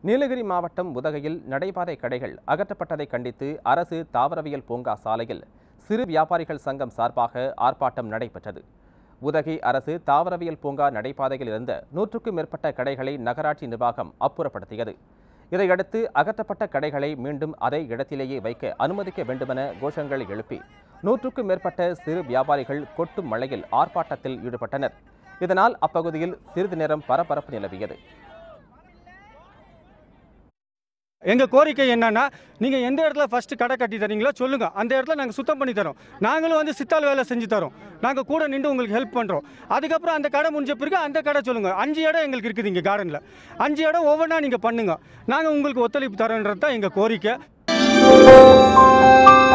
நீலகிரி மாவட்டம் உதகையில் நடைபாதை கடைகள் அகற்றப்பட்டதை கண்டித்து அரசு தாவரவியல் பூங்கா சாலையில் சிறு வியாபாரிகள் சங்கம் சார்பாக ஆர்ப்பாட்டம் நடைபெற்றது உதகை அரசு தாவரவியல் பூங்கா நடைபாதையில் இருந்த நூற்றுக்கும் மேற்பட்ட கடைகளை நகராட்சி நிர்வாகம் அப்புறப்படுத்தியது இதையடுத்து அகற்றப்பட்ட கடைகளை மீண்டும் அதே இடத்திலேயே வைக்க அனுமதிக்க வேண்டுமென கோஷங்களை எழுப்பி நூற்றுக்கும் மேற்பட்ட சிறு வியாபாரிகள் கொட்டும் மழையில் ஆர்ப்பாட்டத்தில் ஈடுபட்டனர் இதனால் அப்பகுதியில் சிறிது நேரம் பரபரப்பு நிலவியது எங்கள் கோரிக்கை என்னன்னா நீங்கள் எந்த இடத்துல ஃபஸ்ட்டு கடை கட்டி தரீங்களோ சொல்லுங்கள் அந்த இடத்துல நாங்கள் சுத்தம் பண்ணி தரோம் நாங்களும் வந்து சித்தால் வேலை செஞ்சு தரோம் நாங்கள் கூட நின்று உங்களுக்கு ஹெல்ப் பண்ணுறோம் அதுக்கப்புறம் அந்த கடை முடிஞ்ச பிறகு அந்த கடை சொல்லுங்கள் அஞ்சு இடம் எங்களுக்கு இருக்குது இங்கே கார்டனில் அஞ்சு இடம் ஒவ்வொன்றா நீங்கள் பண்ணுங்கள் நாங்கள் உங்களுக்கு ஒத்துழைப்பு தரோன்றது தான் எங்கள் கோரிக்கை